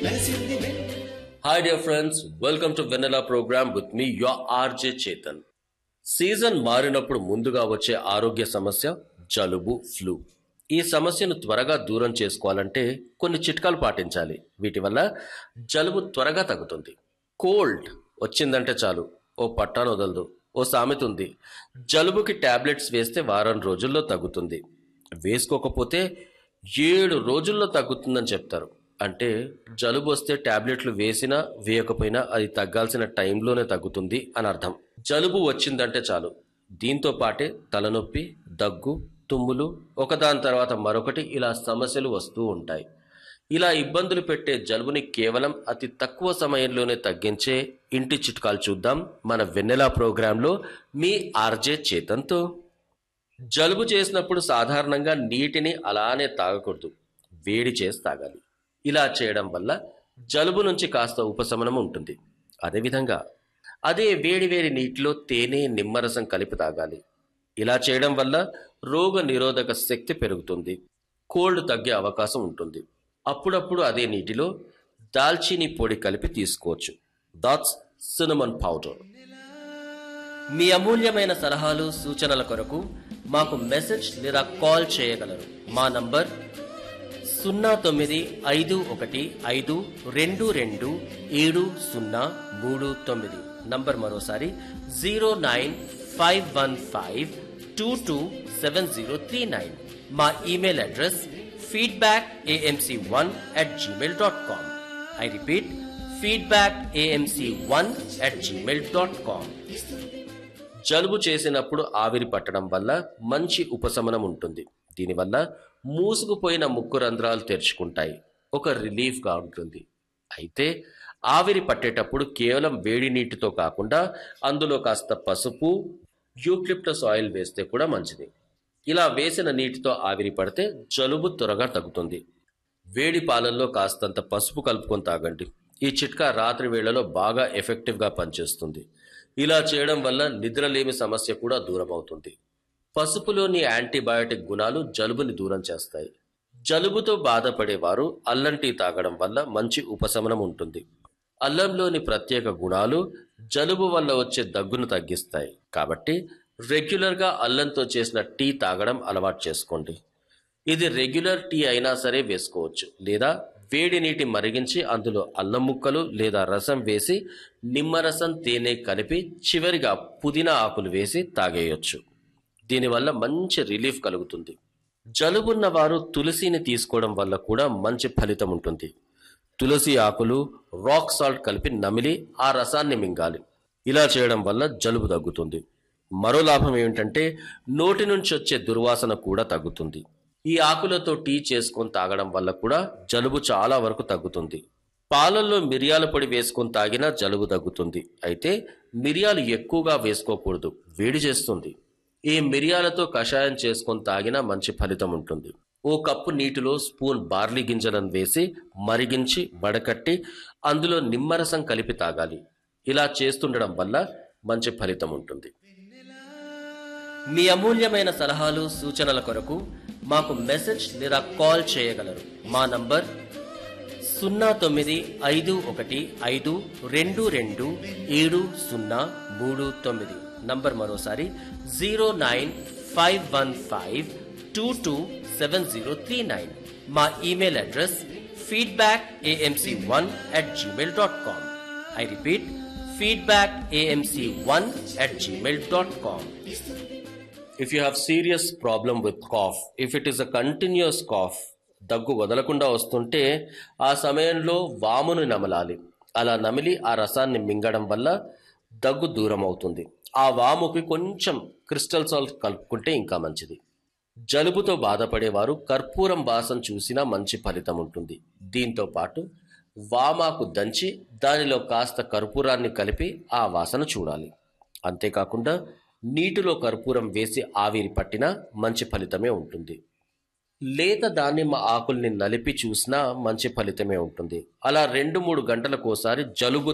Hi, dear friends. Welcome to Vanilla program with me, your RJ Chetan. Season మారినప్పుడు ముందుగా వచ్చే ఆరోగ్య సమస్య జలుబు ఫ్లూ ఈ సమస్యను త్వరగా దూరం చేసుకోవాలంటే కొన్ని చిట్కాలు పాటించాలి వీటి వల్ల జలుబు త్వరగా తగ్గుతుంది కోల్డ్ వచ్చిందంటే చాలు ఓ పట్టాను వదలదు ఓ సామెత ఉంది జలుబుకి టాబ్లెట్స్ వేస్తే వారం రోజుల్లో తగ్గుతుంది వేసుకోకపోతే ఏడు రోజుల్లో తగ్గుతుందని చెప్తారు అంటే జలుబు వస్తే టాబ్లెట్లు వేసినా వేయకపోయినా అది తగ్గాల్సిన టైంలోనే తగ్గుతుంది అని అర్థం జలుబు వచ్చిందంటే చాలు దీంతో పాటే తలనొప్పి దగ్గు తుమ్ములు ఒకదాని తర్వాత మరొకటి ఇలా సమస్యలు వస్తూ ఉంటాయి ఇలా ఇబ్బందులు పెట్టే జలుబుని కేవలం అతి తక్కువ సమయంలోనే తగ్గించే ఇంటి చిట్కాలు చూద్దాం మన వెన్నెలా ప్రోగ్రాంలో మీ ఆర్జే చేతంతో జలుబు చేసినప్పుడు సాధారణంగా నీటిని అలానే తాగకూడదు వేడి చేసి తాగాలి ఇలా చేయడం వల్ల జలుబు నుంచి కాస్త ఉపశమనం ఉంటుంది అదేవిధంగా అదే వేడి వేడి నీటిలో తేనె నిమ్మరసం కలిపి తాగాలి ఇలా చేయడం వల్ల రోగ నిరోధక శక్తి పెరుగుతుంది కోల్డ్ తగ్గే అవకాశం ఉంటుంది అప్పుడప్పుడు అదే నీటిలో దాల్చీని పొడి కలిపి తీసుకోవచ్చు దాట్స్ సినమన్ పౌడర్ మీ అమూల్యమైన సలహాలు సూచనల కొరకు మాకు మెసేజ్ లేదా కాల్ చేయగలరు మా నంబర్ సున్నా తొమ్మిది ఐదు ఒకటి ఐదు రెండు రెండు ఏడు సున్నా మూడు తొమ్మిది నంబర్ మరోసారి zero nine five one five two two seven zero three nine మా email address feedback AMC one at Gmail dot com I repeat feedback AMC one at Gmail dot com జలుబు చేసినప్పుడు ఆవిరి పట్టడం వల్ల మంచి ఉపశమనం ఉంటుంది దీనివల్ల మూసుకుపోయిన ముక్కు రంధ్రాలు తెరుచుకుంటాయి ఒక రిలీఫ్గా ఉంటుంది అయితే ఆవిరి పట్టేటప్పుడు కేవలం వేడి నీటితో కాకుండా అందులో కాస్త పసుపు యూక్లిప్టస్ ఆయిల్ వేస్తే కూడా మంచిది ఇలా వేసిన నీటితో ఆవిరి పడితే జలుబు త్వరగా తగ్గుతుంది వేడి పాలల్లో కాస్తంత పసుపు కలుపుకొని తాగండి ఈ చిట్కా రాత్రి వేళలో బాగా ఎఫెక్టివ్గా పనిచేస్తుంది ఇలా చేయడం వల్ల నిద్రలేమి సమస్య కూడా దూరం అవుతుంది పసుపులోని యాంటీబయాటిక్ గుణాలు జలుబుని దూరం చేస్తాయి జలుబుతో బాధపడేవారు అల్లం టీ తాగడం వల్ల మంచి ఉపశమనం ఉంటుంది అల్లంలోని ప్రత్యేక గుణాలు జలుబు వల్ల వచ్చే దగ్గును తగ్గిస్తాయి కాబట్టి రెగ్యులర్గా అల్లంతో చేసిన టీ తాగడం అలవాటు చేసుకోండి ఇది రెగ్యులర్ టీ అయినా సరే వేసుకోవచ్చు లేదా వేడి నీటి మరిగించి అందులో అల్లం ముక్కలు లేదా రసం వేసి నిమ్మరసం తేనె కలిపి చివరిగా పుదీనా ఆకులు వేసి తాగేయొచ్చు దీనివల్ల మంచి రిలీఫ్ కలుగుతుంది జలుబున్న వారు తులసిని తీసుకోవడం వల్ల కూడా మంచి ఫలితం ఉంటుంది తులసి ఆకులు రాక్ సాల్ట్ కలిపి నమిలి ఆ రసాన్ని మింగాలి ఇలా చేయడం వల్ల జలుబు తగ్గుతుంది మరో లాభం ఏమిటంటే నోటి నుంచి వచ్చే దుర్వాసన కూడా తగ్గుతుంది ఈ ఆకులతో టీ చేసుకొని తాగడం వల్ల కూడా జలుబు చాలా వరకు తగ్గుతుంది పాలల్లో మిరియాల పొడి వేసుకొని తాగినా జలుబు తగ్గుతుంది అయితే మిరియాలు ఎక్కువగా వేసుకోకూడదు వేడి చేస్తుంది ఈ మిరియాలతో కషాయం చేసుకొని తాగినా మంచి ఫలితం ఉంటుంది ఓ కప్పు నీటిలో స్పూన్ బార్లీ గింజలను వేసి మరిగించి వడకట్టి అందులో నిమ్మరసం కలిపి తాగాలి ఇలా చేస్తుండడం వల్ల మంచి ఫలితం ఉంటుంది మీ అమూల్యమైన సలహాలు సూచనల కొరకు మాకు మెసేజ్ లేదా కాల్ చేయగలరు మా నంబర్ సున్నా తొమ్మిది ఐదు ఒకటి ఐదు రెండు రెండు ఏడు సున్నా మూడు తొమ్మిది నంబర్ మరోసారి zero nine five one five two two seven zero three nine మా email address feedback AMC one at Gmail dot com I repeat feedback AMC one at Gmail dot com if you have serious problem with cough if it is a continuous cough దగ్గు వదలకుండా వస్తుంటే ఆ సమయంలో వామును నమలాలి అలా నమిలి ఆ రసాన్ని మింగడం వల్ల దగ్గు దూరం అవుతుంది ఆ వాముకి కొంచెం క్రిస్టల్ సాల్ట్ కలుపుకుంటే ఇంకా మంచిది జలుబుతో బాధపడేవారు కర్పూరం వాసన చూసినా మంచి ఫలితం ఉంటుంది దీంతో పాటు వామాకు దంచి దానిలో కాస్త కర్పూరాన్ని కలిపి ఆ వాసన చూడాలి అంతేకాకుండా నీటిలో కర్పూరం వేసి ఆవిరి పట్టినా మంచి ఫలితమే ఉంటుంది లేత దానిమ్మ ఆకుల్ని నలిపి చూసినా మంచి ఫలితమే ఉంటుంది అలా రెండు మూడు గంటలకోసారి జలుబు